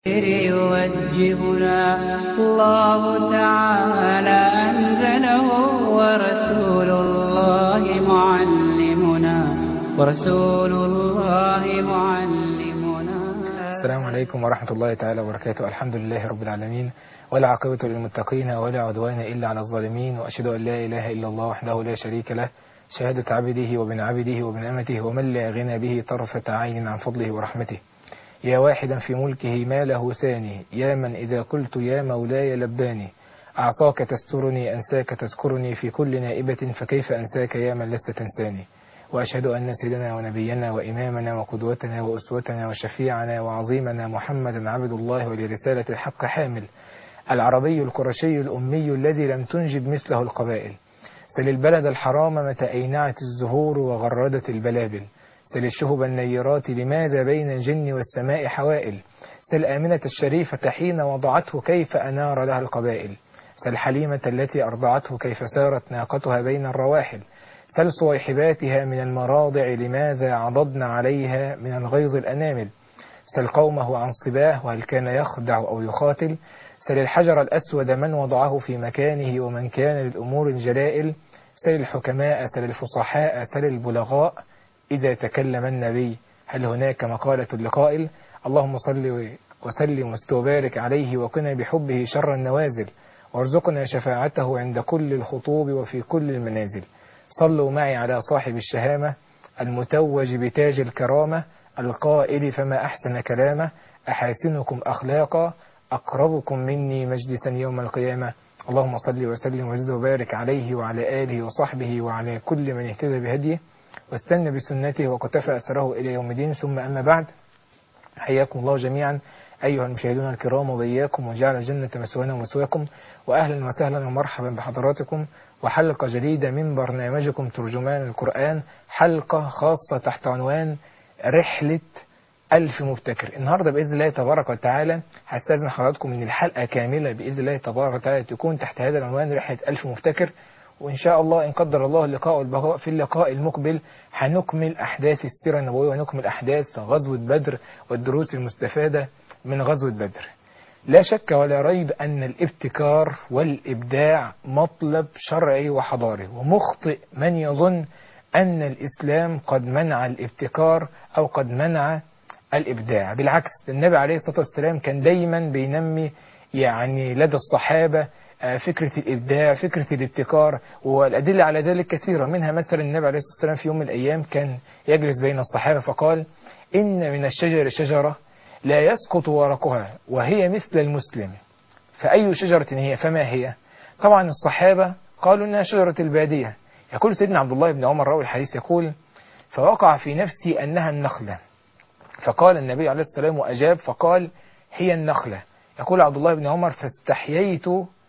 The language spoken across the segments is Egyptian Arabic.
يوجهنا الله تعالى أنزله ورسول الله معلمنا ورسول الله معلمنا السلام عليكم ورحمة الله تعالى وبركاته الحمد لله رب العالمين والعاقبة للمتقين ولا عدوان إلا على الظالمين وأشهد أن لا إله إلا الله وحده لا شريك له شهادة عبده وبن عبده وبن أمته ومن لا غنى به طرفة عين عن فضله ورحمته يا واحدا في ملكه ما له ثاني يا من إذا قلت يا مولاي لباني أعصاك تسترني أنساك تذكرني في كل نائبة فكيف أنساك يا من لست تنساني وأشهد أن سيدنا ونبينا وإمامنا وقدوتنا وأسوتنا وشفيعنا وعظيمنا محمدا عبد الله ولرسالة الحق حامل العربي القرشي الأمي الذي لم تنجب مثله القبائل سل البلد الحرام متى أينعت الزهور وغردت البلابل سل الشهب النيرات لماذا بين الجن والسماء حوائل سل آمنة الشريفة حين وضعته كيف أنار لها القبائل سل حليمة التي أرضعته كيف سارت ناقتها بين الرواحل سل صويحباتها من المراضع لماذا عضضن عليها من الغيظ الأنامل سل قومه عن صباه وهل كان يخدع أو يخاتل سل الحجر الأسود من وضعه في مكانه ومن كان للأمور الجلائل سل الحكماء سل الفصحاء سل البلغاء إذا تكلم النبي هل هناك مقالة لقائل اللهم صل وسلم وبارك عليه وقنا بحبه شر النوازل وارزقنا شفاعته عند كل الخطوب وفي كل المنازل صلوا معي على صاحب الشهامة المتوج بتاج الكرامة القائل فما أحسن كلامه أحاسنكم أخلاقا أقربكم مني مجلسا يوم القيامة اللهم صل وسلم وزد وبارك عليه وعلى آله وصحبه وعلى كل من اهتدى بهديه واستنى بسنته وقتفى أثره إلى يوم الدين ثم أما بعد حياكم الله جميعا أيها المشاهدون الكرام وبياكم وجعل الجنة مسوانا ومسواكم وأهلا وسهلا ومرحبا بحضراتكم وحلقة جديدة من برنامجكم ترجمان القرآن حلقة خاصة تحت عنوان رحلة ألف مبتكر النهاردة بإذن الله تبارك وتعالى هستاذن حضراتكم أن الحلقة كاملة بإذن الله تبارك وتعالى تكون تحت هذا العنوان رحلة ألف مبتكر وإن شاء الله إن قدر الله اللقاء والبقاء في اللقاء المقبل هنكمل أحداث السيرة النبوية ونكمل أحداث غزوة بدر والدروس المستفادة من غزوة بدر لا شك ولا ريب أن الابتكار والإبداع مطلب شرعي وحضاري ومخطئ من يظن أن الإسلام قد منع الابتكار أو قد منع الإبداع بالعكس النبي عليه الصلاة والسلام كان دايما بينمي يعني لدى الصحابة فكرة الإبداع فكرة الابتكار والأدلة على ذلك كثيرة منها مثلا النبي عليه الصلاة والسلام في يوم من الأيام كان يجلس بين الصحابة فقال إن من الشجر شجرة لا يسقط ورقها وهي مثل المسلم فأي شجرة هي فما هي طبعا الصحابة قالوا إنها شجرة البادية يقول سيدنا عبد الله بن عمر راوي الحديث يقول فوقع في نفسي أنها النخلة فقال النبي عليه الصلاة والسلام وأجاب فقال هي النخلة يقول عبد الله بن عمر فاستحييت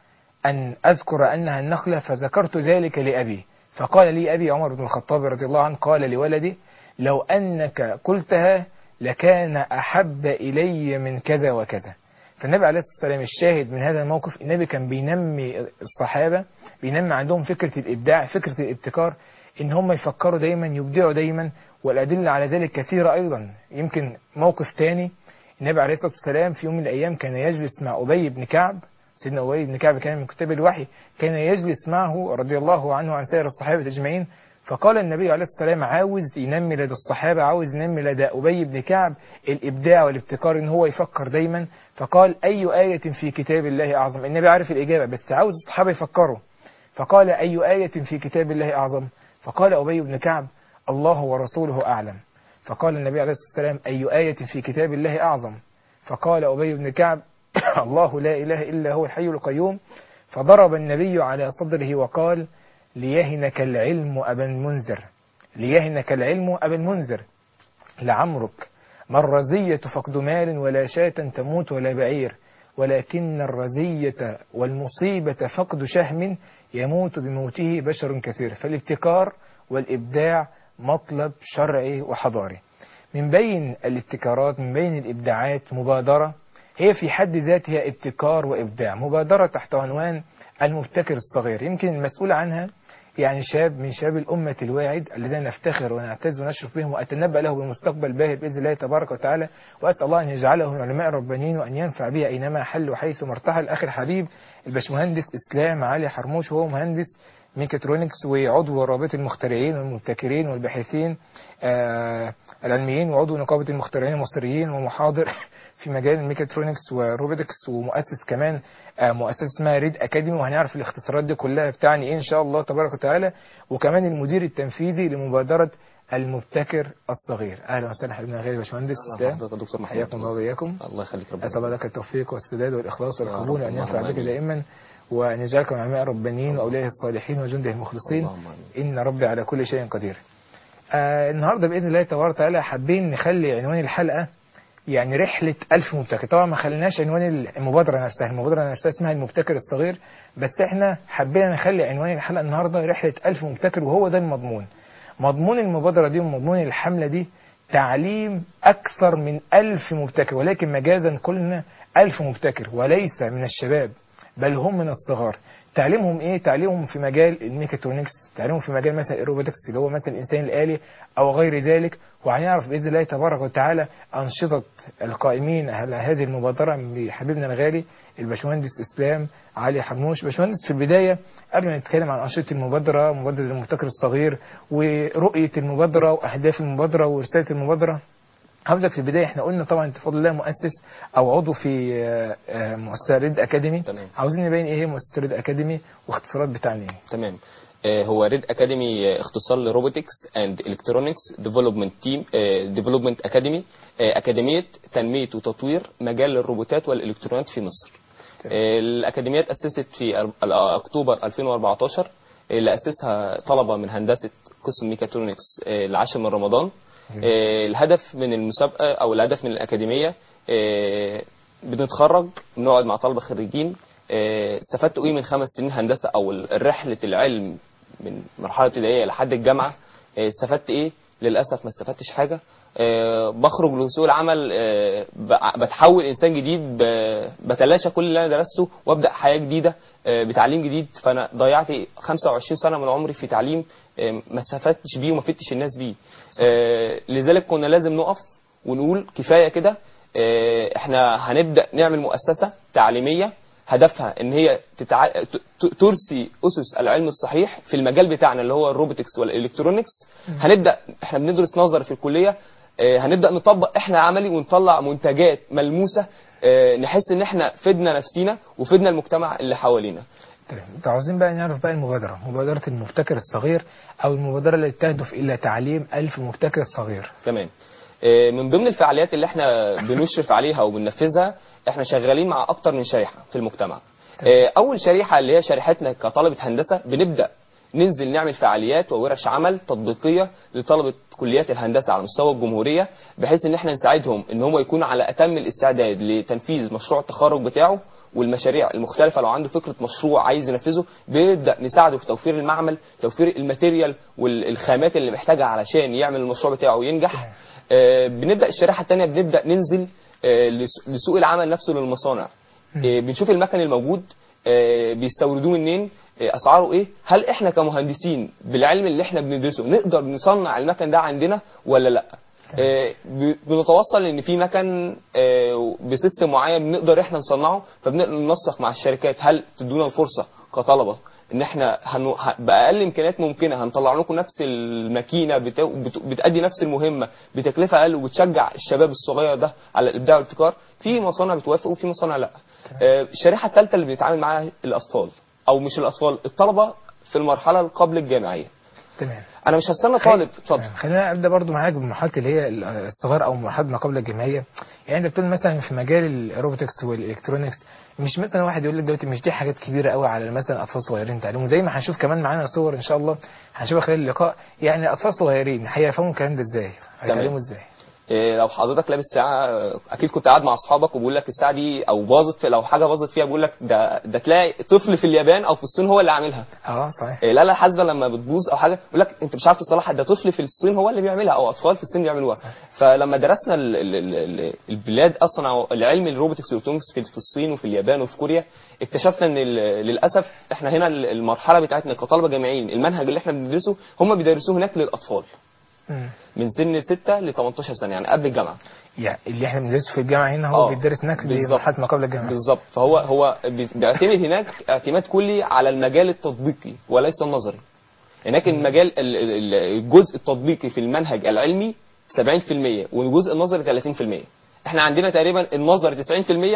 أن أذكر أنها النخلة فذكرت ذلك لأبي فقال لي أبي عمر بن الخطاب رضي الله عنه قال لولدي لو أنك قلتها لكان أحب إلي من كذا وكذا فالنبي عليه الصلاة والسلام الشاهد من هذا الموقف النبي كان بينمي الصحابة بينمي عندهم فكرة الإبداع فكرة الابتكار إن هم يفكروا دايما يبدعوا دايما والأدلة على ذلك كثيرة أيضا يمكن موقف تاني النبي عليه الصلاة والسلام في يوم من الأيام كان يجلس مع أبي بن كعب سيدنا أبي بن كعب كان من كتاب الوحي كان يجلس معه رضي الله عنه عن سائر الصحابة أجمعين فقال النبي عليه الصلاة والسلام عاوز ينمي لدى الصحابة عاوز ينمي لدى أبي بن كعب الإبداع والابتكار إن هو يفكر دايما فقال أي آية في كتاب الله أعظم النبي عارف الإجابة بس عاوز الصحابة يفكروا فقال أي آية في كتاب الله أعظم فقال أبي بن كعب الله ورسوله أعلم فقال النبي عليه الصلاة والسلام أي آية في كتاب الله أعظم فقال أبي بن كعب الله لا إله إلا هو الحي القيوم فضرب النبي على صدره وقال ليهنك العلم أبا المنذر ليهنك العلم أبا المنذر لعمرك ما الرزية فقد مال ولا شاة تموت ولا بعير ولكن الرزية والمصيبة فقد شهم يموت بموته بشر كثير فالابتكار والإبداع مطلب شرعي وحضاري من بين الابتكارات من بين الإبداعات مبادرة هي في حد ذاتها ابتكار وإبداع مبادرة تحت عنوان المبتكر الصغير يمكن المسؤول عنها يعني شاب من شباب الأمة الواعد الذين نفتخر ونعتز ونشرف بهم وأتنبأ له بالمستقبل باهر بإذن الله تبارك وتعالى وأسأل الله أن يجعله من علماء الربانيين وأن ينفع به أينما حل وحيث مرتحل أخي الحبيب الباشمهندس إسلام علي حرموش وهو مهندس ميكاترونكس وعضو رابطة المخترعين والمبتكرين والباحثين آه العلميين وعضو نقابة المخترعين المصريين ومحاضر في مجال الميكاترونكس وروبوتكس ومؤسس كمان آه مؤسسة اسمها ريد أكاديمي وهنعرف الاختصارات دي كلها بتعني إيه إن شاء الله تبارك وتعالى وكمان المدير التنفيذي لمبادرة المبتكر الصغير أهلا وسهلا حبيبنا غالي باشمهندس أهلا بحضرتك يا دكتور محمد حياكم الله وإياكم الله يخليك ربنا أسأل الله لك التوفيق والسداد والإخلاص يا والقبول رب، وأن ينفع اللهم بك آمين. دائما وأن يجعلك من علماء الربانيين وأولياء الصالحين وجنده المخلصين اللهم آمين. إن ربي على كل شيء قدير آه النهاردة بإذن الله تبارك وتعالى حابين نخلي عنوان الحلقة يعني رحلة ألف مبتكر طبعا ما خليناش عنوان المبادرة نفسها المبادرة نفسها اسمها المبتكر الصغير بس احنا حبينا نخلي عنوان الحلقة النهاردة رحلة ألف مبتكر وهو ده المضمون مضمون المبادرة دي ومضمون الحملة دي تعليم أكثر من ألف مبتكر ولكن مجازا قلنا ألف مبتكر وليس من الشباب بل هم من الصغار تعليمهم ايه تعليمهم في مجال الميكاترونكس تعليمهم في مجال مثلا الروبوتكس اللي هو مثلا الانسان الالي او غير ذلك وهنعرف باذن الله تبارك وتعالى انشطه القائمين على هذه المبادره من حبيبنا الغالي الباشمهندس اسلام علي حموش باشمهندس في البدايه قبل ما نتكلم عن انشطه المبادره مبادره المبتكر الصغير ورؤيه المبادره واهداف المبادره ورساله المبادره هبدأ في البداية احنا قلنا طبعا انت بفضل الله مؤسس او عضو في آه، آه، مؤسسة ريد اكاديمي تمام. عاوزين نبين ايه هي مؤسسة ريد اكاديمي واختصارات بتاعنا ايه تمام آه، هو ريد اكاديمي اختصار لروبوتكس اند الكترونكس ديفلوبمنت تيم ديفلوبمنت اكاديمي اكاديميه تنميه وتطوير مجال الروبوتات والالكترونيات في مصر تمام. آه، الاكاديميه تاسست في أر- اكتوبر 2014 اللي اسسها طلبه من هندسه قسم ميكاترونكس آه، العاشر من رمضان آه، الهدف من المسابقه او الهدف من الاكاديميه آه، بنتخرج بنقعد مع طلبه خريجين آه، استفدتوا ايه من خمس سنين هندسه او رحله العلم من مرحله ابتدائيه لحد الجامعه آه، استفدت ايه للاسف ما استفدتش حاجه آه، بخرج لسوق العمل آه، ب- بتحول انسان جديد ب- بتلاشى كل اللي انا درسته وابدا حياه جديده آه، بتعليم جديد فانا ضيعت 25 سنه من عمري في تعليم آه، ما استفدتش بيه وما فدتش الناس بيه آه، لذلك كنا لازم نقف ونقول كفايه كده آه، احنا هنبدا نعمل مؤسسه تعليميه هدفها ان هي تتع... ت- ت- ترسي اسس العلم الصحيح في المجال بتاعنا اللي هو الروبوتكس والالكترونكس هنبدا احنا بندرس نظري في الكليه آه، هنبدا نطبق احنا عملي ونطلع منتجات ملموسه آه، نحس ان احنا فدنا نفسينا وفدنا المجتمع اللي حوالينا تمام انتوا عاوزين بقى نعرف بقى المبادرة مبادرة المبتكر الصغير او المبادرة التي تهدف الى تعليم ألف مبتكر صغير تمام آه، من ضمن الفعاليات اللي احنا بنشرف عليها وبننفذها احنا شغالين مع اكتر من شريحه في المجتمع آه، اول شريحه اللي هي شريحتنا كطلبه هندسه بنبدا ننزل نعمل فعاليات وورش عمل تطبيقيه لطلبه كليات الهندسه على مستوى الجمهوريه بحيث ان احنا نساعدهم ان هم يكونوا على اتم الاستعداد لتنفيذ مشروع التخرج بتاعه والمشاريع المختلفه لو عنده فكره مشروع عايز ينفذه بنبدا نساعده في توفير المعمل توفير الماتيريال والخامات اللي محتاجها علشان يعمل المشروع بتاعه وينجح آه، بنبدا الشريحه الثانيه بنبدا ننزل آه، لس- لسوق العمل نفسه للمصانع آه، بنشوف المكن الموجود آه، بيستوردوه منين آه، اسعاره ايه هل احنا كمهندسين بالعلم اللي احنا بندرسه نقدر نصنع المكن ده عندنا ولا لا آه، ب- بنتوصل ان في مكن آه، بسيستم معين بنقدر احنا نصنعه فبننسق مع الشركات هل تدونا الفرصه كطلبه ان احنا هنو... ه- باقل امكانيات ممكنه هنطلع لكم نفس الماكينه بت... بت... بتادي نفس المهمه بتكلفه اقل وبتشجع الشباب الصغير ده على الابداع والابتكار في مصانع بتوافق وفي مصانع لا آه، الشريحه الثالثه اللي بنتعامل معاها الاطفال او مش الاطفال الطلبه في المرحله قبل الجامعيه تمام انا مش هستنى طالب اتفضل تمام. خلينا ابدا برضو معاك بمرحله اللي هي الصغار او مرحله ما قبل الجامعيه يعني انت بتقول مثلا في مجال الروبوتكس والالكترونكس مش مثلا واحد يقول لك دلوقتي مش دي حاجات كبيره قوي على مثلا اطفال صغيرين تعلموا زي ما هنشوف كمان معانا صور ان شاء الله هنشوفها خلال اللقاء يعني اطفال صغيرين هيفهموا الكلام ده ازاي هيتعلموا ازاي إيه، لو حضرتك لابس ساعه آه، اكيد كنت قاعد مع اصحابك وبيقول لك الساعه دي او باظت في- لو حاجه باظت فيها بيقول لك ده ده تلاقي طفل في اليابان او في الصين هو اللي عاملها اه صحيح إيه، لا لا حاسبه لما بتبوظ او حاجه يقول لك انت مش عارف تصلحها ده طفل في الصين هو اللي بيعملها او اطفال في الصين بيعملوها فلما درسنا ال ال ال ال البلاد اصلا او العلم الروبوتكس والالكترونكس في في الصين وفي اليابان وفي كوريا اكتشفنا ان ال- للاسف احنا هنا ال- المرحله بتاعتنا كطلبه جامعيين المنهج اللي احنا بندرسه هم بيدرسوه هناك للاطفال مم. من سن 6 ل 18 سنه يعني قبل الجامعه يعني اللي احنا بندرسه في الجامعه هنا هو آه، بيدرس هناك بالظبط. لمرحله ما قبل الجامعه بالظبط فهو هو بي- بيعتمد هناك اعتماد كلي على المجال التطبيقي وليس النظري هناك المجال ال- ال- ال- الجزء التطبيقي في المنهج العلمي 70% والجزء النظري 30% احنا عندنا تقريبا النظري 90%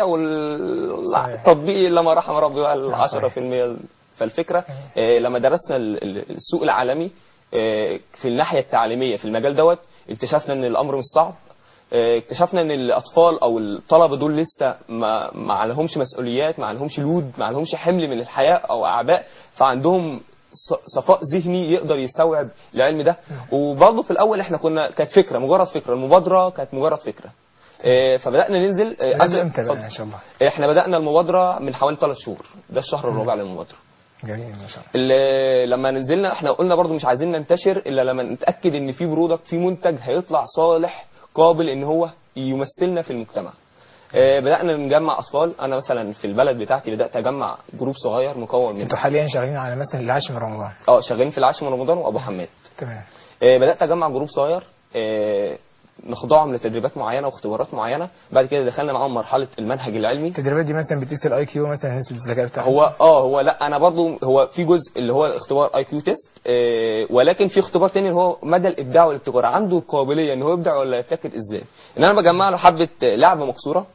صحيح. والتطبيقي لما رحم ربي بقى ال آه، صحيح. 10% فالفكره آه، لما درسنا ال- ال- السوق العالمي آه، في الناحيه التعليميه في المجال دوت اكتشفنا ان الامر مش صعب آه، اكتشفنا ان الاطفال او الطلبه دول لسه ما ما عليهمش مسؤوليات ما عليهمش لود ما عليهمش حمل من الحياه او اعباء فعندهم ص- صفاء ذهني يقدر يستوعب العلم ده وبرضه في الاول احنا كنا كانت فكره مجرد فكره المبادره كانت مجرد فكره آه، فبدانا ننزل آه، نازل قبل- امتى اتفضل. بقى ان شاء الله احنا بدانا المبادره من حوالي ثلاث شهور ده الشهر الرابع للمبادره جميل ما شاء الله اللي لما نزلنا احنا قلنا برضو مش عايزين ننتشر الا لما نتاكد ان في برودكت في منتج هيطلع صالح قابل ان هو يمثلنا في المجتمع آه، بدانا نجمع اطفال انا مثلا في البلد بتاعتي بدات اجمع جروب صغير مكون من انتوا حاليا شغالين على مثلا العاشر من رمضان اه شغالين في العاشر من رمضان وابو حماد تمام آه، بدات اجمع جروب صغير آه، نخضعهم لتدريبات معينه واختبارات معينه بعد كده دخلنا معاهم مرحله المنهج العلمي التدريبات دي مثلا بتقيس الاي كيو مثلا نسبه الذكاء بتاعهم هو اه هو لا انا برضو هو في جزء اللي هو اختبار اي كيو تيست ولكن في اختبار تاني اللي هو مدى الابداع والابتكار عنده القابليه ان هو يبدع ولا يبتكر ازاي ان انا بجمع له حبه لعبه مكسوره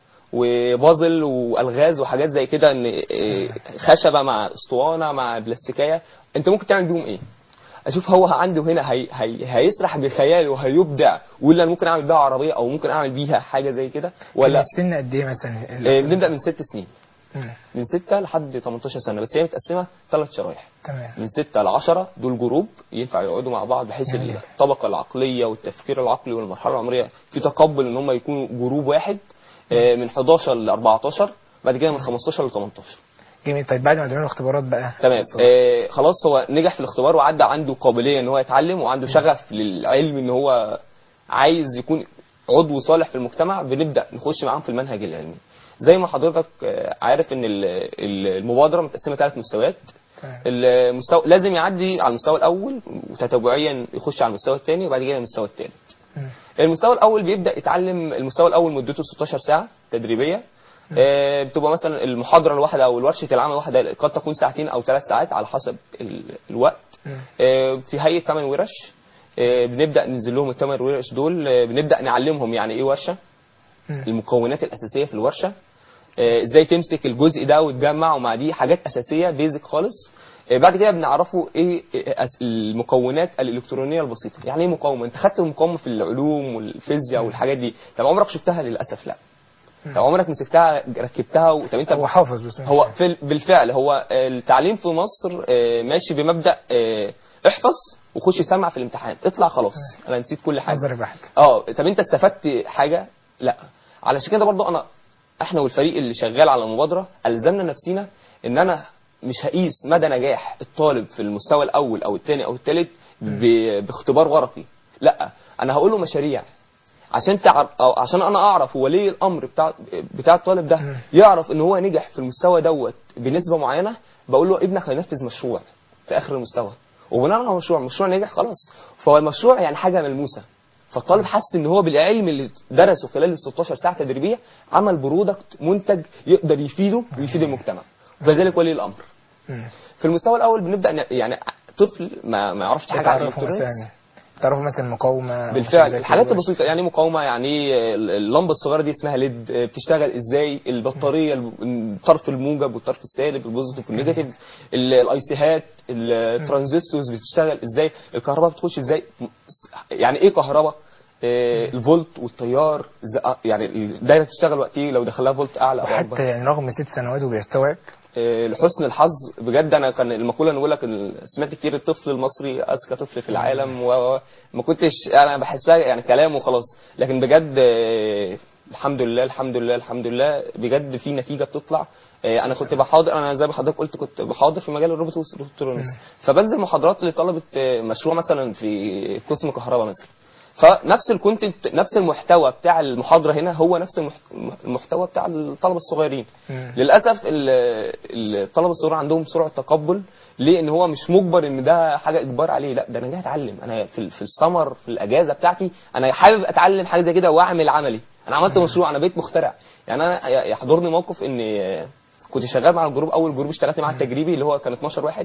وبازل والغاز وحاجات زي كده ان آه، خشبه مع اسطوانه مع بلاستيكيه انت ممكن تعمل بيهم ايه اشوف هو عنده هنا هي هي هيسرح بخياله وهيبدع ولا انا ممكن اعمل بيها عربيه او ممكن اعمل بيها حاجه زي كده ولا ولا السن قد ايه مثلا آه، بنبدا من ست سنين مم. من 6 لحد 18 سنه بس هي متقسمه ثلاث شرايح تمام من 6 ل 10 دول جروب ينفع يقعدوا مع بعض بحيث جميل. الطبقه العقليه والتفكير العقلي والمرحله العمريه في تقبل ان هم يكونوا جروب واحد آه، من 11 ل 14 بعد كده من 15 ل 18 جميل طيب بعد ما تعملوا الاختبارات بقى تمام آه خلاص هو نجح في الاختبار وعدى عنده قابليه ان هو يتعلم وعنده شغف للعلم ان هو عايز يكون عضو صالح في المجتمع بنبدا نخش معاهم في المنهج العلمي زي ما حضرتك آه، عارف ان ال- ال- المبادره متقسمه ثلاث مستويات تمام. المستوى لازم يعدي على المستوى الاول وتتابعيا يخش على المستوى الثاني وبعد كده المستوى الثالث مم. المستوى الاول بيبدا يتعلم المستوى الاول مدته 16 ساعه تدريبيه آه، بتبقى مثلا المحاضره الواحده او ورشه العمل الواحده قد تكون ساعتين او ثلاث ساعات على حسب ال- الوقت مم. آه، في هيئه ثمان ورش آه، بنبدا ننزل لهم الثمان ورش دول آه، بنبدا نعلمهم يعني ايه ورشه مم. المكونات الاساسيه في الورشه آه، ازاي تمسك الجزء ده وتجمع ومع دي حاجات اساسيه بيزك خالص آه، بعد كده بنعرفه ايه إيه أس- المكونات الالكترونيه البسيطه يعني ايه مقاومه انت خدت المقاومه في العلوم والفيزياء والحاجات دي طب عمرك شفتها للاسف لا طب عمرك مسكتها ركبتها و... طب انت هو حافظ بس مش هو فاهم. في ال- بالفعل هو التعليم في مصر آه، ماشي بمبدا آه، احفظ وخش سمع في الامتحان اطلع خلاص انا نسيت كل حاجه نظري بحت اه طب انت استفدت حاجه لا علشان كده برضو انا احنا والفريق اللي شغال على المبادره الزمنا نفسينا ان انا مش هقيس مدى نجاح الطالب في المستوى الاول او الثاني او الثالث ب- باختبار ورقي لا انا هقول له مشاريع عشان تعرف او عشان انا اعرف هو ليه الامر بتاع بتاع الطالب ده مم. يعرف ان هو نجح في المستوى دوت بنسبه معينه بقول له ابنك هينفذ مشروع في اخر المستوى وبناء على مشروع مشروع نجح خلاص فهو المشروع يعني حاجه ملموسه فالطالب حس ان هو بالعلم اللي درسه خلال ال 16 ساعه تدريبيه عمل برودكت منتج يقدر يفيده ويفيد المجتمع وكذلك ولي الامر مم. في المستوى الاول بنبدا ن- يعني طفل ما ما يعرفش حاجه عن تعرفوا الالكترونيكس مثلا تعرفوا مثلا مقاومه أو شيء بالفعل زي الحاجات كده. البسيطه يعني مقاومه يعني إيه اللمبه الصغيره دي اسمها ليد بتشتغل ازاي البطاريه الطرف الموجب والطرف السالب البوزيتيف والنيجاتيف ال- الايسيهات الترانزستورز بتشتغل ازاي الكهرباء بتخش ازاي يعني ايه كهرباء آه، الفولت والتيار ز- يعني الدايره تشتغل وقت ايه لو دخلها فولت اعلى او وحتى اكبر يعني رغم ست سنوات وبيستوعب آه، لحسن الحظ بجد انا كان المقوله اللي بقول لك إن سمعت كتير الطفل المصري اذكى طفل في العالم وما كنتش انا بحسها يعني كلام وخلاص لكن بجد آه، الحمد لله الحمد لله الحمد لله بجد في نتيجه بتطلع آه، انا كنت بحاضر انا زي ما حضرتك قلت كنت بحاضر في مجال الروبوتكس الالكترونكس فبنزل محاضرات لطلبه آه، مشروع مثلا في قسم كهرباء مثلا فنفس الكونتنت نفس المحتوى بتاع المحاضره هنا هو نفس المحت- المحتوى بتاع الطلبه الصغيرين مم. للاسف ال- الطلبه الصغيرين عندهم سرعه تقبل ليه ان هو مش مجبر ان ده حاجه اجبار عليه لا ده انا جاي اتعلم انا في في السمر في الاجازه بتاعتي انا حابب اتعلم حاجه زي كده واعمل عملي انا عملت مشروع انا بقيت مخترع يعني انا يحضرني موقف ان كنت شغال مع الجروب اول جروب اشتغلت معاه التجريبي اللي هو كان 12 واحد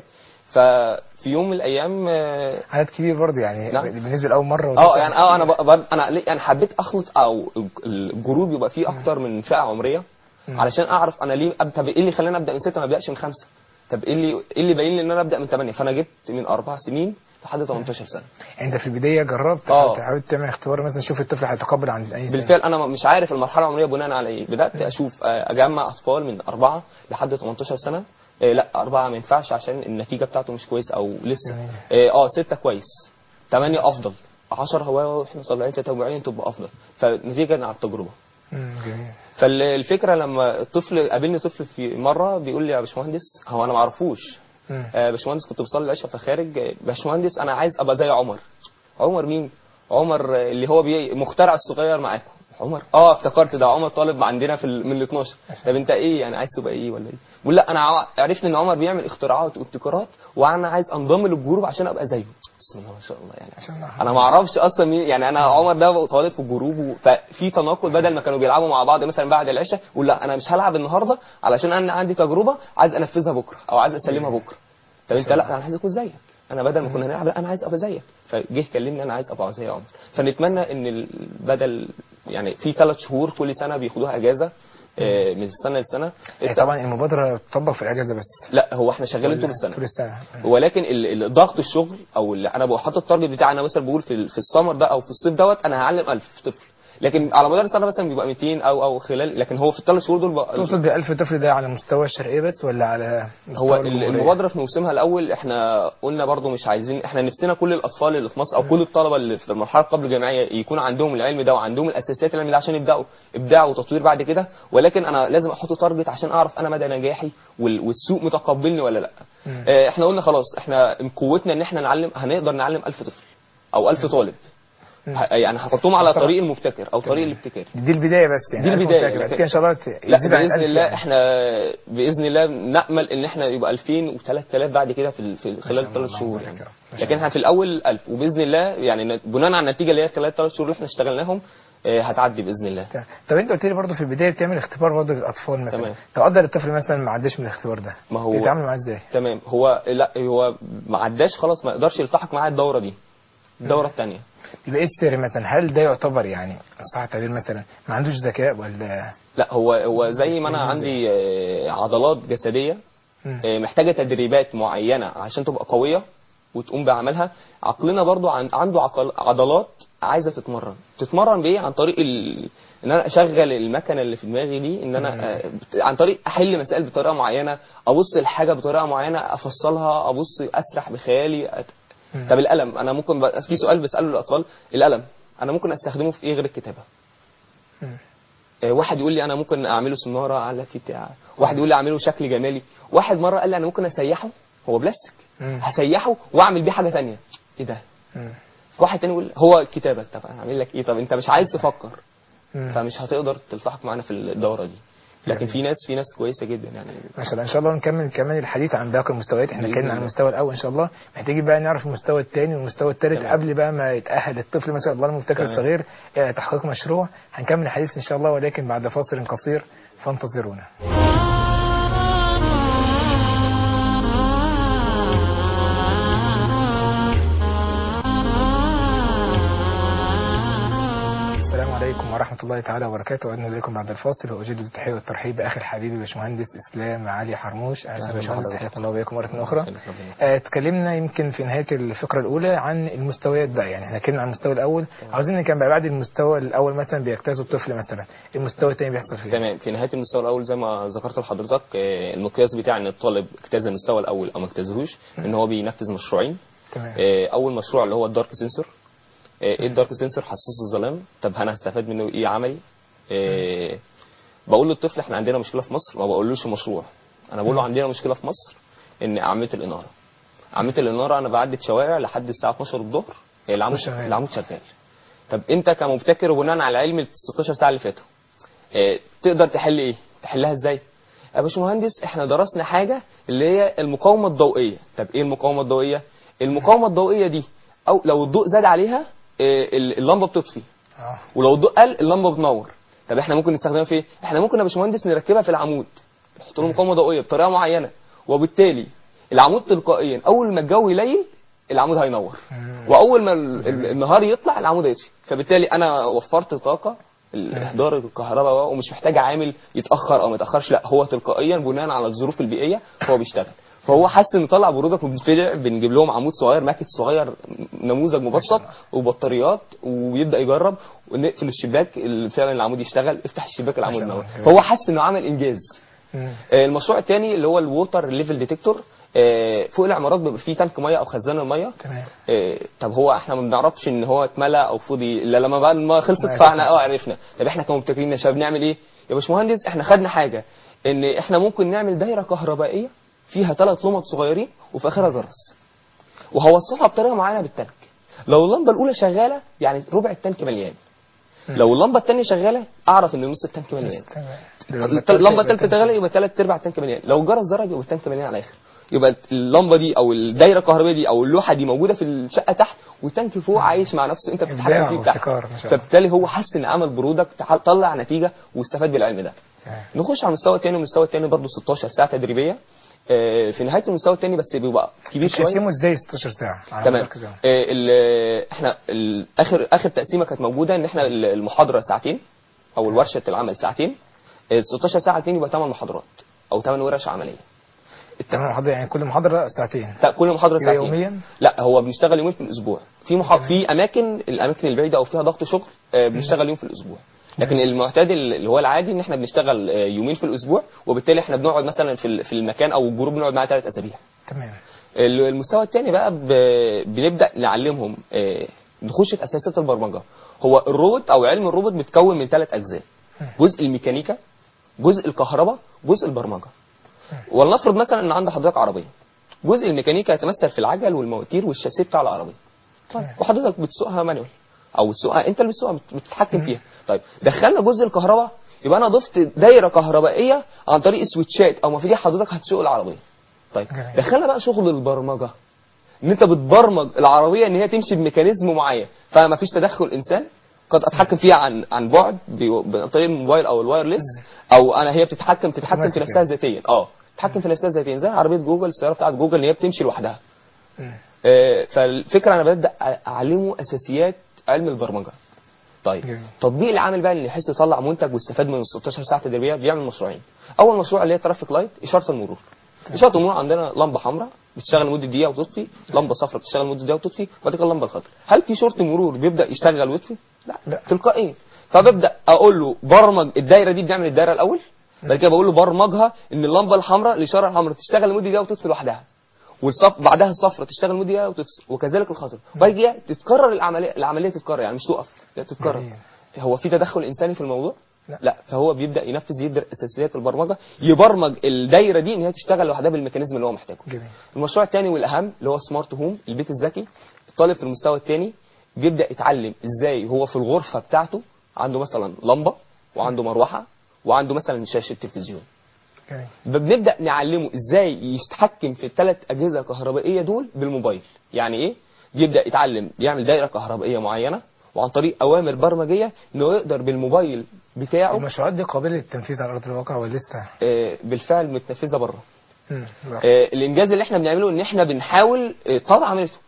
ففي يوم من الايام آه، عدد كبير برضه يعني نعم. بننزل اول مره اه وتسعة. يعني اه انا ب... ب... انا ليه- انا حبيت اخلط او الجروب يبقى فيه اكتر من فئه عمريه مم. علشان اعرف انا ليه أب... طب ايه اللي خلاني ابدا من سته ما ابداش من خمسه طب ايه اللي ايه اللي باين لي ان انا ابدا من ثمانيه فانا جبت من اربع سنين لحد 18 سنه انت في البدايه جربت آه. تحاول تعمل اختبار مثلا شوف الطفل هيتقبل عن اي سن بالفعل انا مش عارف المرحله العمريه بناء على ايه بدات اشوف آه، اجمع اطفال من اربعه لحد 18 سنه آه، لا أربعة ما ينفعش عشان النتيجة بتاعته مش كويس أو لسه جميل. اه آه، ستة كويس ثمانية أفضل 10 هو واحنا طالعين تتابعين تبقى أفضل فنتيجة على التجربة مم، جميل فالفكرة لما الطفل قابلني طفل في مرة بيقول لي يا باشمهندس هو أنا ما اعرفوش مم. آه، باشمهندس كنت بصلي العشاء فخارج آه، باشمهندس انا عايز ابقى زي عمر عمر مين عمر آه، اللي هو بي... مخترع الصغير معاكم عمر اه افتكرت ده عمر طالب عندنا في ال... من ال 12 طب انت ايه يعني عايز تبقى ايه ولا ايه بقول لا انا ع- عرفت ان عمر بيعمل اختراعات وابتكارات وانا عايز انضم للجروب عشان ابقى زيه بسم الله ما شاء الله يعني عشان الله. انا ما اعرفش اصلا مين يعني انا عمر ده طالب في الجروب و- ففي تناقض بدل ما كانوا بيلعبوا مع بعض مثلا بعد العشاء يقول لا انا مش هلعب النهارده علشان انا عندي تجربه عايز انفذها بكره او عايز اسلمها بكره طب انت لا انا عايز اكون زيك انا بدل ما كنا هنلعب لا انا عايز ابقى زيك فجه كلمني انا عايز ابقى زي عمر فنتمنى ان ال- بدل يعني في ثلاث شهور كل سنه بياخدوها اجازه آه، من السنه للسنه يعني طبعا المبادره تطبق في الاجازه بس لا هو احنا شغالين طول طول السنه السنه ولكن ال- ال- ضغط الشغل او اللي انا بحط التارجت بتاعي انا مثلا بقول في ال- في السمر ده او في الصيف دوت انا هعلم 1000 طفل لكن على مدار السنه مثلا بيبقى 200 او او خلال لكن هو في الثلاث شهور دول بقى تقصد ب 1000 طفل ده على مستوى الشرقيه بس ولا على مستوى هو ال- الجمهورية؟ المبادره في موسمها الاول احنا قلنا برضو مش عايزين احنا نفسنا كل الاطفال اللي في مصر او كل الطلبه اللي في المرحله قبل الجامعيه يكون عندهم العلم ده وعندهم الاساسيات العلم ده عشان يبداوا ابداع وتطوير بعد كده ولكن انا لازم احط تارجت عشان اعرف انا مدى نجاحي وال- والسوق متقبلني ولا لا مم. اه، احنا قلنا خلاص احنا قوتنا ان احنا نعلم هنقدر نعلم 1000 طفل او 1000 طالب مم. ه- يعني هحطهم على طبعا. طريق المبتكر او طريق الابتكار دي البدايه بس يعني دي ألف البداية، مبتكر. بعد لكن- كده ان شاء الله ت- لا يزيد عن باذن 1000 الله يعني. احنا باذن الله نامل ان احنا يبقى 2000 و3000 بعد كده في ال- في خلال الله، ثلاث الله شهور يبارك يعني يا رب. ما شاء لكن احنا في الاول 1000 وباذن الله يعني ن- بناء على النتيجه اللي هي خلال الثلاث شهور اللي احنا اشتغلناهم آه، هتعدي باذن الله طب انت قلت لي برضه في البدايه بتعمل اختبار برضه للاطفال مثلا تمام. تقدر الطفل مثلا ما عداش من الاختبار ده ما هو- بيتعامل معاه ازاي؟ تمام هو لا هو ما عداش خلاص ما يقدرش يلتحق معاه الدوره دي الدوره الثانيه يبقى ايه السر مثلا هل ده يعتبر يعني صح التعبير مثلا ما عندوش ذكاء ولا لا هو هو زي ما انا عندي آه، عضلات جسديه مم. آه، محتاجه تدريبات معينه عشان تبقى قويه وتقوم بعملها عقلنا برضو عن عنده عقل عضلات عايزه تتمرن تتمرن بايه عن طريق ال... ان انا اشغل المكنه اللي في دماغي دي ان انا آه، بت- عن طريق احل مسائل بطريقه معينه ابص الحاجه بطريقه معينه افصلها ابص اسرح بخيالي أت... مم. طب القلم انا ممكن ب... في سؤال بساله للاطفال القلم انا ممكن استخدمه في ايه غير الكتابه مم. آه، واحد يقول لي انا ممكن اعمله سناره على في بتاع واحد يقول لي اعمله شكل جمالي واحد مره قال لي انا ممكن اسيحه هو بلاستيك مم. هسيحه واعمل بيه حاجه تانية ايه ده مم. واحد تاني يقول هو كتابه طب انا اعمل لك ايه طب انت مش عايز تفكر مم. فمش هتقدر تلتحق معانا في الدوره دي لكن في ناس في ناس كويسه جدا يعني ما شاء الله ان شاء الله نكمل كمان الحديث عن باقي المستويات احنا بإذن اتكلمنا عن الله. المستوى الاول ان شاء الله محتاجين بقى نعرف المستوى الثاني والمستوى الثالث تمام. قبل بقى ما يتاهل الطفل ما شاء الله المبتكر تمام. الصغير الى تحقيق مشروع هنكمل الحديث ان شاء الله ولكن بعد فاصل قصير فانتظرونا السلام عليكم عليكم ورحمة الله تعالى وبركاته وعدنا إليكم بعد الفاصل وأجدد التحية والترحيب بأخي الحبيب باشمهندس إسلام علي حرموش أهلا أهلا باشمهندس بحضرتك. حياكم الله وبياكم مرة أخرى يخليك ربنا. آه، اتكلمنا يمكن في نهاية الفقرة الأولى عن المستويات بقى يعني احنا اتكلمنا عن المستوى الأول عاوزين كان بقى بعد المستوى الأول مثلا بيجتاز الطفل مثلا المستوى الثاني بيحصل فيه تمام في نهايه المستوى الاول زي ما ذكرت لحضرتك آه، المقياس بتاع ان الطالب اجتاز المستوى الاول او ما اجتازهوش ان هو بينفذ مشروعين تمام آه، اول مشروع اللي هو الدارك سنسور آه، ايه الدارك سنسور حساس الظلام طب انا هستفاد منه ايه عملي آه، بقول للطفل احنا عندنا مشكله في مصر ما بقولوش مشروع انا بقول له عندنا مشكله في مصر ان اعمده الاناره عامة الاناره انا بعدي شوارع لحد الساعه 12 الظهر آه، العمود شغال. العمود شغال طب انت كمبتكر وبناء على علم ال 16 ساعه اللي فاتوا آه، تقدر تحل ايه تحلها ازاي يا باشمهندس احنا درسنا حاجه اللي هي المقاومه الضوئيه طب ايه المقاومه الضوئيه المقاومه الضوئيه دي او لو الضوء زاد عليها آه، ال- اللمبه بتطفي اه ولو الضوء قل اللمبه بتنور طب احنا ممكن نستخدمها في ايه احنا ممكن يا باشمهندس نركبها في العمود نحط له مقاومه ضوئيه بطريقه معينه وبالتالي العمود تلقائيا اول ما الجو يليل العمود هينور مم. واول ما ال- ال- النهار يطلع العمود هيطفي فبالتالي انا وفرت طاقه الاحضار الكهرباء ومش محتاج عامل يتاخر او ما يتاخرش لا هو تلقائيا بناء على الظروف البيئيه هو بيشتغل فهو حس ان طلع برودكت وبالفعل بنجيب لهم عمود صغير ماكت صغير نموذج مبسط وبطاريات ويبدا يجرب ونقفل الشباك ال- فعلا العمود يشتغل افتح الشباك العمود ما شاء ينور الله. فهو حس انه عمل انجاز مم. آه، المشروع الثاني اللي هو الووتر ليفل ديتكتور فوق العمارات بيبقى فيه تانك ميه او خزان الميه تمام إيه، طب هو احنا ما بنعرفش ان هو اتملى او فضي الا لما بقى ما خلصت ما فاحنا اه عرفنا طب احنا كمبتكرين يا شباب نعمل ايه يا باشمهندس احنا خدنا حاجه ان احنا ممكن نعمل دايره كهربائيه فيها ثلاث لمط صغيرين وفي اخرها جرس وهوصلها بطريقه معينه بالتانك لو اللمبه الاولى شغاله يعني ربع التانك مليان لو اللمبه الثانيه شغاله اعرف ان نص التانك مليان تمام اللمبه الثالثه تغلي يبقى ثلاث ارباع التانك مليان لو الجرس درج يبقى التانك مليان على الاخر يبقى اللمبه دي او الدايره الكهربائيه دي او اللوحه دي موجوده في الشقه تحت والتانك فوق عايش مع نفسه انت بتتحكم إبداع فيه تحت وابتكار ما شاء الله. فبالتالي هو حس ان عمل برودكت طلع نتيجه واستفاد بالعلم ده تمام. نخش على المستوى الثاني المستوى الثاني برضه 16 ساعه تدريبيه آه، في نهايه المستوى الثاني بس بيبقى كبير شويه بتقسمه ازاي 16 ساعة على تمام مدار كذا. آه، ال- احنا ال- اخر اخر تقسيمه كانت موجوده ان احنا ال- المحاضره ساعتين او الورشه العمل ساعتين ال 16 ساعه الاثنين يبقى 8 محاضرات او 8 ورش عمليه تمام محاضرة يعني كل محاضرة ساعتين تا- كل محاضره يبقى ساعتين يوميا لا هو بنشتغل يومين في الاسبوع في محا... في اماكن الاماكن البعيده او فيها ضغط شغل آه، بنشتغل يوم في الاسبوع لكن المعتاد اللي هو العادي ان احنا بنشتغل آه، يومين في الاسبوع وبالتالي احنا بنقعد مثلا في ال- في المكان او الجروب بنقعد معاه ثلاث اسابيع تمام ال- المستوى الثاني بقى ب- بنبدا نعلمهم آه، نخش في اساسيات البرمجه هو الروبوت او علم الروبوت بيتكون من ثلاث اجزاء جزء الميكانيكا جزء الكهرباء جزء البرمجه ولنفرض مثلا ان عند حضرتك عربيه جزء الميكانيكا يتمثل في العجل والمواتير والشاسيه بتاع العربيه طيب تمام. وحضرتك بتسوقها مانوال او بتسوقها انت اللي بتسوقها بت- بتتحكم فيها طيب دخلنا جزء الكهرباء يبقى انا ضفت دايره كهربائيه عن طريق سويتشات او مفاتيح حضرتك هتسوق العربيه طيب جميل. دخلنا بقى شغل البرمجه ان انت بتبرمج العربيه ان هي تمشي بميكانيزم معين فما فيش تدخل انسان قد اتحكم فيها عن عن بعد ب- عن طريق الموبايل او الوايرلس او انا هي بتتحكم تتحكم في أوتوماتيك نفسها يعني. ذاتيا اه تتحكم في نفسها ذاتيا زي عربيه جوجل السياره بتاعت جوجل ان هي بتمشي لوحدها مم. آه، فالفكره انا ببدا اعلمه اساسيات علم البرمجه طيب جميل. تطبيق العامل بقى اللي يحس يطلع منتج ويستفاد من ال 16 ساعه تدريبيه بيعمل مشروعين اول مشروع اللي هي ترافيك لايت اشاره المرور اشاره المرور عندنا لمبه حمراء بتشتغل لمده دقيقه وتطفي لمبه صفراء بتشتغل لمده دقيقه وتطفي وبعد كده اللمبه الخضراء هل في شرطه مرور بيبدا يشتغل ويطفي لا, لا. تلقائيا فببدا اقول له برمج الدايره دي بنعمل الدايره الاول بعد كده بقول له برمجها ان اللمبه الحمراء الاشاره الحمراء تشتغل لمده دقيقه وتطفي لوحدها والصف بعدها الصفرة تشتغل مدة دقيقة وتفصل وكذلك الخضر وبعد كده تتكرر العملية العملية تتكرر يعني مش تقف لا تتكرر جميل. هو في تدخل إنساني في الموضوع؟ لا. لا فهو بيبدأ ينفذ يدر أساسيات البرمجة يبرمج الدايرة دي إن هي تشتغل لوحدها بالميكانيزم اللي هو محتاجه جميل المشروع الثاني والأهم اللي هو سمارت هوم البيت الذكي الطالب في المستوى الثاني بيبدأ يتعلم إزاي هو في الغرفة بتاعته عنده مثلا لمبة وعنده مروحة وعنده مثلا شاشة تلفزيون جميل بنبدا نعلمه ازاي يتحكم في الثلاث اجهزه الكهربائيه دول بالموبايل يعني ايه بيبدا يتعلم يعمل دايره كهربائيه معينه وعن طريق اوامر برمجيه انه يقدر بالموبايل بتاعه المشروعات دي قابلة للتنفيذ على أرض الواقع ولا لسه؟ آه، بالفعل متنفذه بره مم. آه، الانجاز اللي احنا بنعمله ان احنا بنحاول آه، طبعا عملته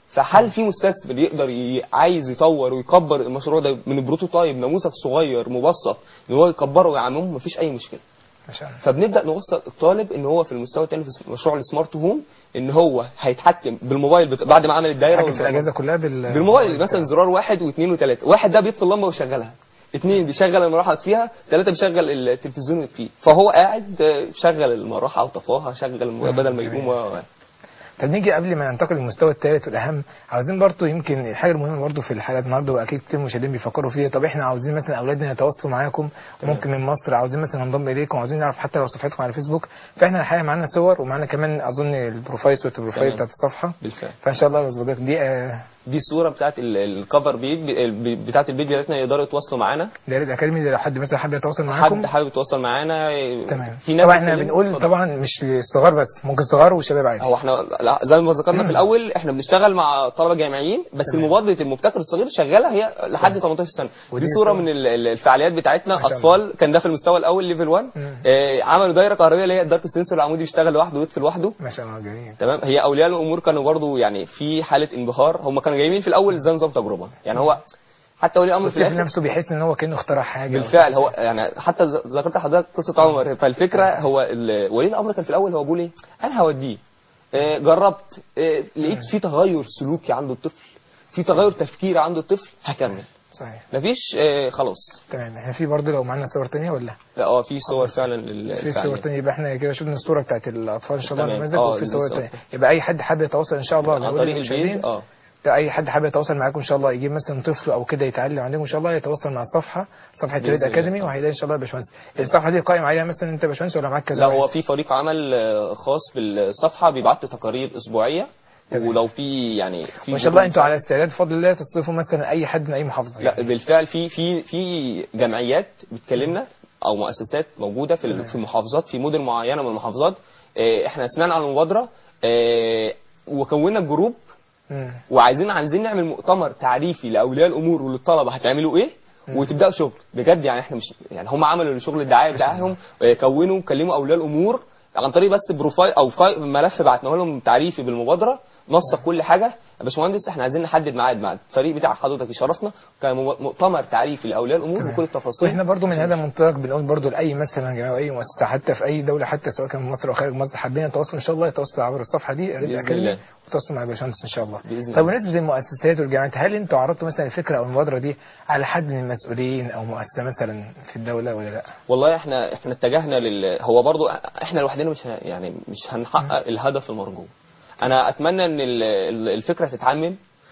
فهل في مستثمر يقدر ي... عايز يطور ويكبر المشروع ده من بروتوتايب نموذج صغير مبسط ان هو يكبره ويعممه مفيش اي مشكله ما شاء الله فبنبدا نوصل الطالب ان هو في المستوى الثاني في مشروع السمارت هوم ان هو هيتحكم بالموبايل بت... بعد ما عمل الدايره حاجه في والبرنامج. الاجهزه كلها بال بالموبايل مثلا زرار واحد واثنين وثلاثه واحد ده بيطفي اللمبه ويشغلها اثنين بيشغل المروحه فيها ثلاثه بيشغل التلفزيون فيه فهو قاعد آه، شغل المروحه او طفاها شغل الموبايل بدل ما يقوم و- طب نيجي قبل ما ننتقل للمستوى الثالث والاهم عاوزين برضو يمكن الحاجه المهمه برضو في الحلقه النهارده واكيد كتير مشاهدين بيفكروا فيها طب احنا عاوزين مثلا اولادنا يتواصلوا معاكم ممكن من مصر عاوزين مثلا ننضم اليكم عاوزين نعرف حتى لو صفحتكم على فيسبوك فاحنا الحقيقه معانا صور ومعانا كمان اظن البروفايل صوره البروفايل تمام. بتاعت الصفحه بالفعل فان شاء الله يا استاذ بدر دي آه، دي صوره بتاعت ال- الكفر بيج ب- بتاعت البيج بتاعتنا يقدروا يتواصلوا معانا ده ريد اكاديمي ده لو حد مثلا حابب يتواصل معاكم حد حابب يتواصل معانا تمام في ناس طبعا احنا بتكلمنا- بنقول اتفضل. طبعا مش للصغار بس ممكن صغار وشباب عادي هو احنا لا زي ما ذكرنا في الاول احنا بنشتغل مع طلبه جامعيين بس تمام. المبادره المبتكر الصغير شغاله هي لحد 18 سنه ودي دي صوره صورة. من ال- ال- الفعاليات بتاعتنا ما شاء اطفال كان ده في المستوى الاول ليفل 1 مم. آه عملوا دايره كهربائيه اللي هي الدارك سنسور العمودي بيشتغل لوحده ويطفي لوحده ما شاء الله جميل تمام هي اولياء الامور كانوا برضو يعني في حاله انبهار هم كانوا جايين في الاول زي نظام تجربه يعني هو حتى ولي الامر في الطفل الاخر نفسه بيحس ان هو كانه اخترع حاجه بالفعل هو يعني حتى ذ- ذكرت لحضرتك قصه عمر فالفكره هو ال- ولي الامر كان في الاول هو بيقول ايه انا هوديه آه، جربت آه، لقيت في تغير سلوكي عند الطفل في تغير تفكيري عند الطفل هكمل صحيح مفيش آه، خلاص تمام احنا في برضه لو معانا صور تانية ولا لا اه في صور فعلا لل- في صور للفعاليات. تانية يبقى احنا كده شفنا الصورة بتاعت الأطفال إن شاء الله تمام. نماذج اه، وفي صور بالظبط. تانية يبقى أي حد حابب يتواصل إن شاء الله عن لو طريق المشاهدين، البيج اه ده أي حد حابب يتواصل معاكم إن شاء الله يجيب مثلا طفل أو كده يتعلم عندكم إن شاء الله يتواصل مع الصفحة صفحة بإذن ريد الله. أكاديمي وهيلاقي إن شاء الله يا باشمهندس الصفحة دي قائم عليها مثلا أنت يا باشمهندس ولا معاك كذا لا واحد؟ هو في فريق عمل آه، خاص بالصفحه بيبعت لي تقارير اسبوعيه تمام. ولو في يعني في وإن شاء الله أنتوا على استعداد بفضل الله تصرفوا مثلا أي حد من أي محافظة لا يعني. بالفعل في في في جمعيات بتكلمنا او مؤسسات موجوده في ال- في المحافظات في مدن معينه من المحافظات آه، احنا سمعنا عن المبادره آه، وكونا جروب مم. وعايزين عايزين نعمل مؤتمر تعريفي لاولياء الامور وللطلبه هتعملوا ايه وتبداوا شغل بجد يعني احنا مش يعني هم عملوا الشغل الدعايه بتاعهم آه، كونوا كلموا اولياء الامور عن طريق بس بروفايل او فايل ملف بعتناه لهم تعريفي بالمبادره نسق كل حاجه يا باشمهندس احنا عايزين نحدد ميعاد مع الفريق بتاع حضرتك يشرفنا كان مو- مؤتمر تعريفي لاولياء الامور تمام. بكل التفاصيل واحنا برضو من هذا المنطلق بنقول برضو لاي مثلا جماعه او اي مؤسسه حتى في اي دوله حتى سواء كان في مصر او خارج مصر حابين يتواصلوا ان شاء الله يتواصلوا عبر الصفحه دي ريد بإذن اكاديمي الله. وتواصلوا مع الباشمهندس ان شاء الله بإذن طب الله. بالنسبه للمؤسسات والجامعات هل انتوا عرضتوا مثلا الفكره او المبادره دي على حد من المسؤولين او مؤسسه مثلا في الدوله ولا لا؟ والله احنا احنا اتجهنا لل هو برضو احنا لوحدنا مش ه... يعني مش هنحقق الهدف المرجو انا اتمنى ان ال- ال- الفكره تتعمل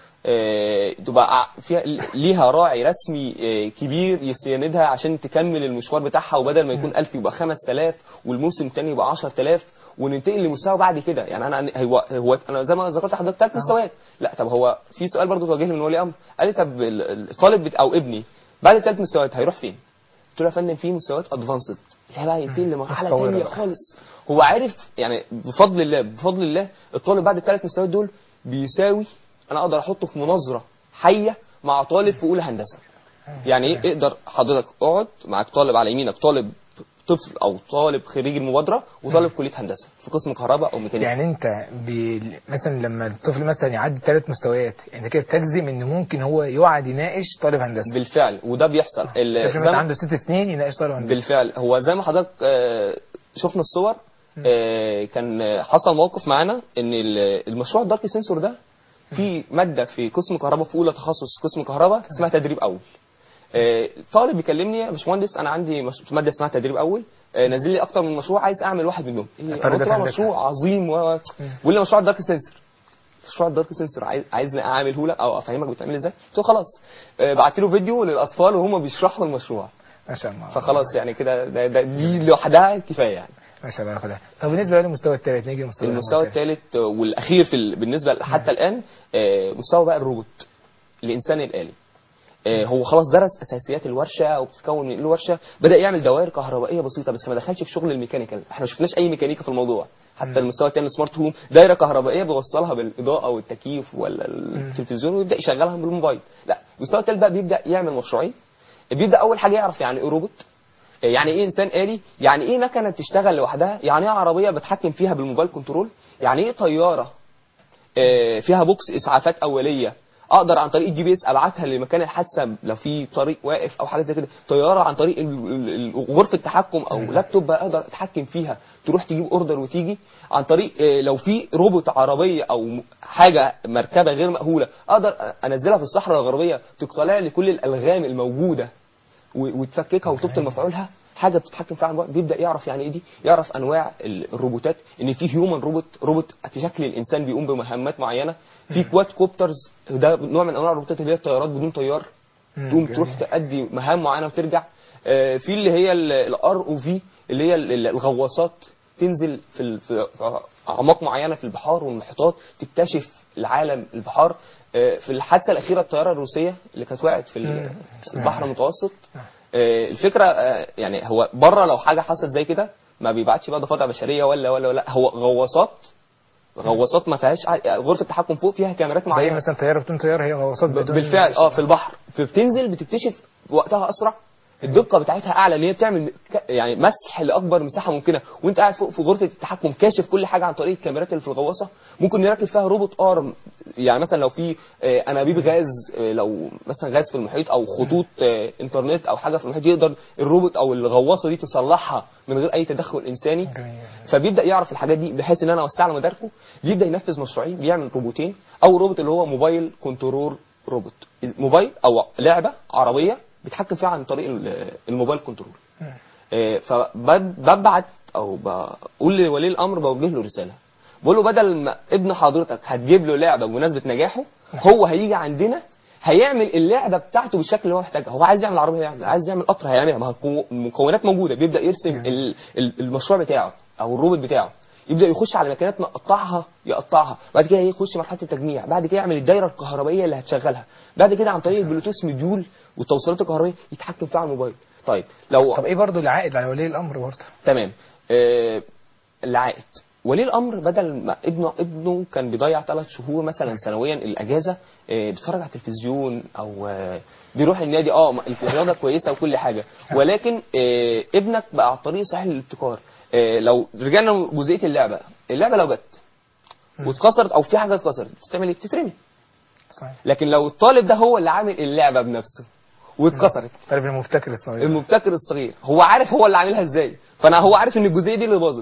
اه، تبقى ع- فيها ليها راعي رسمي اه، كبير يساندها عشان تكمل المشوار بتاعها وبدل ما يكون 1000 يبقى 5000 والموسم الثاني يبقى 10000 وننتقل لمستوى بعد كده يعني انا هو هو انا زي ما ذكرت لحضرتك ثلاث مستويات لا طب هو في سؤال برضو توجه لي من ولي امر قال لي طب ال- الطالب بت- او ابني بعد الثلاث مستويات هيروح فين؟ قلت له يا فندم في مستويات ادفانسد اللي هي بقى ينتقل لمرحله متطورة ثانيه بقى. خالص هو عارف يعني بفضل الله بفضل الله الطالب بعد الثلاث مستويات دول بيساوي انا اقدر احطه في مناظره حيه مع طالب في اولى هندسه يعني ايه اقدر حضرتك اقعد معاك طالب على يمينك طالب طفل او طالب خريج المبادره وطالب كليه هندسه في قسم كهرباء او ميكانيكا يعني انت ب... مثلا لما الطفل مثلا يعدي ثلاث مستويات انت كده تجزم ان ممكن هو يقعد يناقش طالب هندسه بالفعل وده بيحصل ال- الطفل زي مثلا ما- عنده ست سنين يناقش طالب هندسه بالفعل هو زي ما حضرتك آه، شفنا الصور آه، كان آه، حصل موقف معانا ان ال- المشروع الدارك سنسور ده في ماده في قسم كهرباء في اولى تخصص قسم كهرباء اسمها تدريب اول آه، طالب بيكلمني يا باشمهندس انا عندي مش- ماده اسمها تدريب اول آه، نازل لي اكتر من مشروع عايز اعمل واحد منهم إيه، ترى ده قلت له هندسة. مشروع عظيم و بيقول لي مشروع الدارك سنسور مشروع الدارك سنسور عايز عايزني اعمله لك او افهمك بيتعمل ازاي قلت له خلاص آه، بعت له فيديو للاطفال وهم بيشرحوا المشروع ما شاء الله فخلاص يعني كده ده- ده- دي لوحدها كفايه يعني ما شاء الله ياخدها طب بالنسبه للمستوى الثالث نيجي للمستوى المستوى الثالث والاخير في ال- بالنسبه حتى الان آه، مستوى بقى الروبوت الانسان الالي آه، هو خلاص درس اساسيات الورشه وبتتكون من إيه الورشه بدا يعمل دوائر كهربائيه بسيطه بس ما دخلش في شغل الميكانيكال احنا ما شفناش اي ميكانيكا في الموضوع حتى المستوى الثاني سمارت هوم دايره كهربائيه بيوصلها بالاضاءه والتكييف ولا التلفزيون ويبدا يشغلها بالموبايل لا المستوى الثالث بقى بيبدا يعمل مشروعين بيبدا اول حاجه يعرف يعني ايه روبوت يعني ايه انسان آلي يعني ايه مكنه بتشتغل لوحدها يعني ايه عربيه بتحكم فيها بالموبايل كنترول يعني ايه طياره آه، فيها بوكس اسعافات اوليه اقدر عن طريق الجي بي اس ابعتها لمكان الحادثه لو في طريق واقف او حاجه زي كده طياره عن طريق ال- ال- ال- غرفه التحكم او لابتوب بقى اقدر اتحكم فيها تروح تجيب اوردر وتيجي عن طريق آه، لو في روبوت عربيه او م- حاجه مركبه غير مأهوله اقدر انزلها في الصحراء الغربيه تقتلع لي كل الالغام الموجوده و- وتفككها وتبطل مفعولها حاجه بتتحكم فيها عن بعد بيبدا يعرف يعني ايه دي يعرف انواع ال- الروبوتات ان في هيومن روبوت روبوت في شكل الانسان بيقوم بمهمات معينه في كواد كوبترز ده نوع من انواع الروبوتات اللي هي الطيارات بدون طيار مم، تقوم جميل. تروح تأدي مهام معينه وترجع آه، في اللي هي الار او في اللي هي ال- ال- الغواصات تنزل في ال- في اعماق معينه في البحار والمحيطات تكتشف العالم البحار آه، في الحادثه الاخيره الطياره الروسيه اللي كانت وقعت في ال- مم. في البحر المتوسط آه، الفكره آه، يعني هو بره لو حاجه حصلت زي كده ما بيبعتش بقى ضفادع بشريه ولا ولا ولا هو غواصات غواصات ما فيهاش ع- غرفه التحكم فوق فيها كاميرات زي معينه مثلا طياره بدون طياره هي غواصات ب- بدون بالفعل اه في البحر فبتنزل بتكتشف وقتها اسرع الدقه بتاعتها اعلى ان هي بتعمل ك- يعني مسح لاكبر مساحه ممكنه وانت قاعد فوق في غرفه التحكم كاشف كل حاجه عن طريق الكاميرات اللي في الغواصه ممكن نركب فيها روبوت ارم يعني مثلا لو في آه، انابيب غاز آه، لو مثلا غاز في المحيط او خطوط آه، انترنت او حاجه في المحيط يقدر الروبوت او الغواصه دي تصلحها من غير اي تدخل انساني جميل. فبيبدا يعرف الحاجات دي بحيث ان انا اوسع له مداركه بيبدا ينفذ مشروعين بيعمل روبوتين او روبوت اللي هو موبايل كنترول روبوت موبايل او لعبه عربيه بيتحكم فيها عن طريق ال- الموبايل كنترول آه، فببعت او بقول لولي الامر بوجه له رساله بقول له بدل ما ابن حضرتك هتجيب له لعبه بمناسبه نجاحه هو هيجي عندنا هيعمل اللعبه بتاعته بالشكل اللي هو محتاجها هو عايز يعمل عربيه يعمل عايز يعمل قطر هيعملها ما هو المكونات موجوده بيبدا يرسم ال- ال- المشروع بتاعه او الروبوت بتاعه يبدا يخش على ماكينات نقطعها يقطعها بعد كده يخش مرحله التجميع بعد كده يعمل الدايره الكهربائيه اللي هتشغلها بعد كده عن طريق البلوتوث مديول والتوصيلات الكهربائيه يتحكم فيها على الموبايل طيب لو طب ايه برضو العائد على ولي الامر برضه تمام آه العائد ولي الامر بدل ما ابنه ابنه كان بيضيع ثلاث شهور مثلا سنويا الاجازه آه بيتفرج على التلفزيون او آه بيروح النادي اه ما- الرياضه كويسه وكل حاجه ولكن آه ابنك بقى على الطريق صحيح للابتكار آه لو رجعنا لجزئيه اللعبه اللعبه لو جت واتكسرت او في حاجه اتكسرت بتعمل ايه بتترمي صحيح لكن لو الطالب ده هو اللي عامل اللعبه بنفسه واتكسرت طالب المبتكر الصغير المبتكر الصغير هو عارف هو اللي عاملها ازاي فانا هو عارف ان الجزئيه دي اللي باظت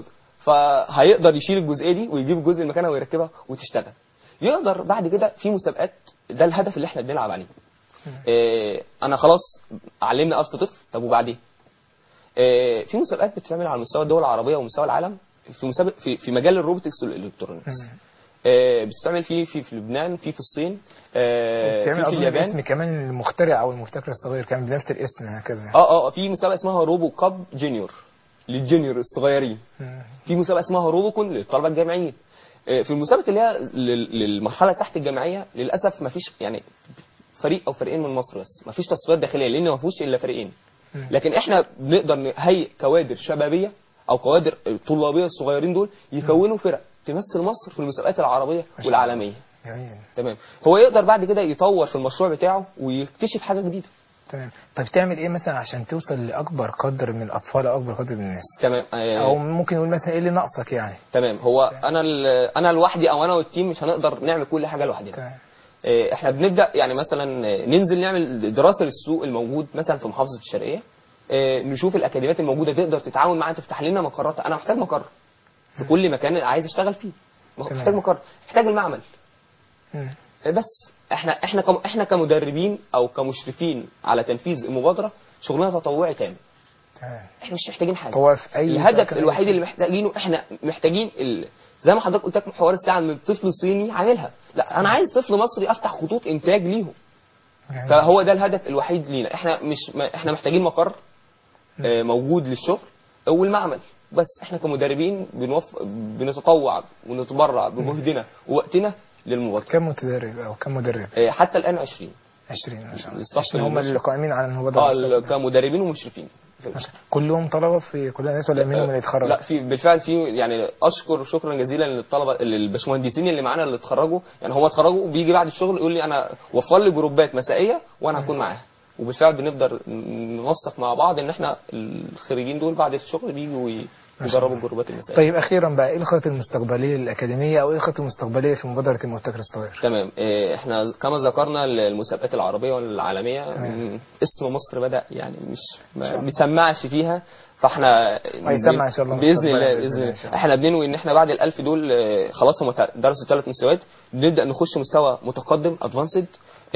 فهيقدر يشيل الجزئيه دي ويجيب الجزء اللي مكانها ويركبها وتشتغل يقدر بعد كده في مسابقات ده الهدف اللي احنا بنلعب عليه إيه انا خلاص علمنا 1000 طفل طب وبعدين إيه في مسابقات بتتعمل على مستوى الدول العربيه ومستوى العالم في مسابق في, في مجال الروبوتكس والالكترونكس إيه بتستعمل في في في لبنان في في الصين إيه بتعمل في في اظن اليابان الاسم كمان المخترع او المبتكر الصغير كان بنفس الاسم هكذا اه اه في مسابقه اسمها روبو كاب جونيور للجونيور الصغيرين مم. في مسابقه اسمها روبوكون للطلبه الجامعيين آه، في المسابقه اللي هي لل- للمرحله تحت الجامعيه للاسف ما فيش يعني فريق او فريقين من مصر بس ما فيش تصفيات داخليه لان ما فيهوش الا فريقين لكن احنا بنقدر نهيئ كوادر شبابيه او كوادر طلابيه الصغيرين دول يكونوا فرق تمثل مصر في المسابقات العربيه شاء والعالميه جميل تمام هو يقدر بعد كده يطور في المشروع بتاعه ويكتشف حاجه جديده تمام طب تعمل ايه مثلا عشان توصل لاكبر قدر من الاطفال او اكبر قدر من الناس تمام آه، او ممكن نقول مثلا ايه اللي ناقصك يعني تمام هو انا ال- انا لوحدي او انا والتيم مش هنقدر نعمل كل حاجه لوحدنا تمام آه، احنا بنبدا يعني مثلا آه، ننزل نعمل دراسه للسوق الموجود مثلا في محافظه الشرقيه آه، نشوف الاكاديميات الموجوده تقدر تتعاون معاها تفتح لنا مقرات انا محتاج مقر في كل مكان عايز اشتغل فيه تمام. محتاج مقر محتاج المعمل مم. آه، بس احنا احنا كم احنا كمدربين او كمشرفين على تنفيذ المبادره شغلنا تطوعي تام تمام احنا مش محتاجين حاجه هو في اي الهدف سكن- الوحيد اللي محتاجينه احنا محتاجين ال... زي ما حضرتك قلت لك حوار الساعه ان الطفل الصيني عاملها لا انا عايز طفل مصري افتح خطوط انتاج ليهم جميل. فهو ده الهدف الوحيد لينا احنا مش ما احنا محتاجين مقر آه، موجود للشغل والمعمل بس احنا كمدربين بنوف... بنتطوع ونتبرع بجهدنا ووقتنا للمبادره كم متدرب او كم مدرب آه، حتى الان 20 20 ما شاء الله الصف 20 هم المشرف. اللي قائمين على المبادره اه أصلاً. ال- كمدربين ومشرفين ما شاء الله. كلهم طلبه في كليه الناس ولا منهم اللي يتخرج لا في بالفعل في يعني اشكر شكرا جزيلا للطلبه للباشمهندسين اللي معانا اللي اتخرجوا يعني هم اتخرجوا وبيجي بعد الشغل يقول لي انا وفر لي جروبات مسائيه وانا هكون معاها وبالفعل بنقدر ننسق مع بعض ان احنا الخريجين دول بعد الشغل بيجوا ما شاء يجربوا الله. الجروبات المسائيه طيب اخيرا بقى ايه الخطط المستقبليه للاكاديميه او ايه الخطط المستقبليه في مبادره المبتكر الصغير تمام إيه، احنا كما ذكرنا المسابقات العربيه والعالميه تمام. م، اسم مصر بدا يعني مش إن شاء ما الله. بيسمعش فيها فاحنا هيسمع إن شاء الله باذن مستقبلا الله بإذن باذن الله إن الله شاء الله. احنا بننوي ان احنا بعد الألف دول آه، خلاص هم تع- درسوا ثلاث مستويات نبدا نخش مستوى متقدم ادفانسد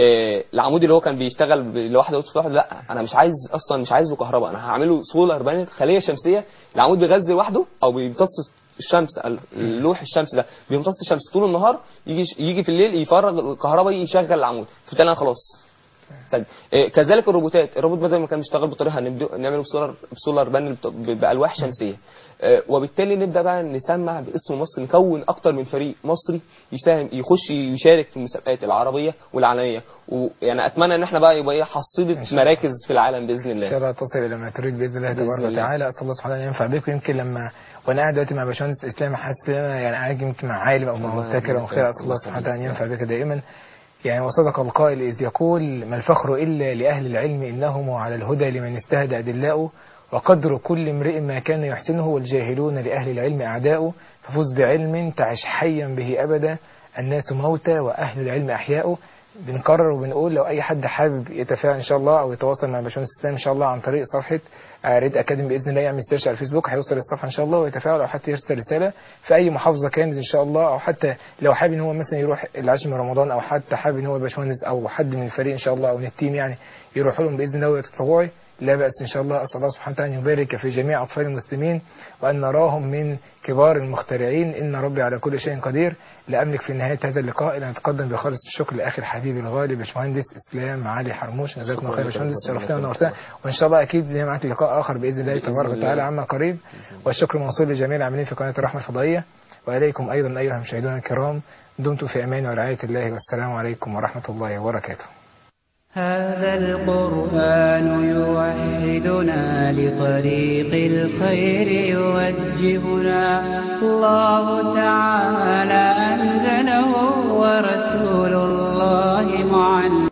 العمود اللي هو كان بيشتغل ب- لوحده ويطفي لوحده لا انا مش عايز اصلا مش عايزه كهرباء انا هعمله سولار بانل خليه شمسيه العمود بيغذي لوحده او بيمتص الشمس ال- اللوح الشمس ده بيمتص الشمس طول النهار يجي يجي في الليل يفرغ الكهرباء يشغل العمود فبالتالي انا خلاص طيب إيه، كذلك الروبوتات الروبوت بدل ما كان بيشتغل بطريقه هنبدأ نعمله بسولار بسولار بانل بت- ب- بالواح شمسيه آه، وبالتالي نبدا بقى نسمع باسم مصر نكون اكتر من فريق مصري يساهم يخش يشارك في المسابقات العربيه والعالميه ويعني اتمنى ان احنا بقى يبقى ايه حصيله شاء الله. مراكز في العالم باذن ان الله شاء الله تصل الى ما تريد باذن الله بإذن تبارك الله. وتعالى اسال الله سبحانه ان ينفع بكم يمكن لما وانا قاعد دلوقتي مع باشمهندس اسلام حاسس ان أنا يعني قاعد يمكن مع عالم او مع الله مبتكر او يبارك خير فيك. اسال الله سبحانه وتعالى ان ينفع بك دائما يعني وصدق القائل إذ يقول ما الفخر إلا لأهل العلم إنهم على الهدى لمن استهدى أدلاؤه وقدر كل امرئ ما كان يحسنه والجاهلون لأهل العلم أعداء ففز بعلم تعش حيا به أبدا الناس موتى وأهل العلم أحياء بنكرر وبنقول لو أي حد حابب يتفاعل إن شاء الله أو يتواصل مع باشمهندس إسلام إن شاء الله عن طريق صفحة آه، ريد أكاديمي بإذن الله يعمل سيرش على الفيسبوك هيوصل الصفحة إن شاء الله ويتفاعل أو حتى يرسل رسالة في أي محافظة كانت إن شاء الله أو حتى لو حابب إن هو مثلا يروح العشر من رمضان أو حتى حابب إن هو باشمهندس أو حد من الفريق إن شاء الله أو من التيم يعني يروح لهم بإذن الله ويتطوعي لا بأس إن شاء الله أسأل الله سبحانه وتعالى أن يبارك في جميع أطفال المسلمين وأن نراهم من كبار المخترعين إن ربي على كل شيء قدير لا أملك في نهاية هذا اللقاء إلا أن أتقدم بخالص الشكر لأخي الحبيب الغالي باشمهندس إسلام علي حرموش جزاكم الله خير يا باشمهندس شرفتنا ونورتنا وإن شاء الله أكيد لنا معاك لقاء آخر بإذن الله بإذن تبارك الله. وتعالى عما قريب والشكر موصول لجميع العاملين في قناة الرحمة الفضائية وإليكم أيضا أيها المشاهدون الكرام دمتم في أمان ورعاية الله والسلام عليكم ورحمة الله وبركاته هذا القرآن يوحدنا لطريق الخير يوجهنا الله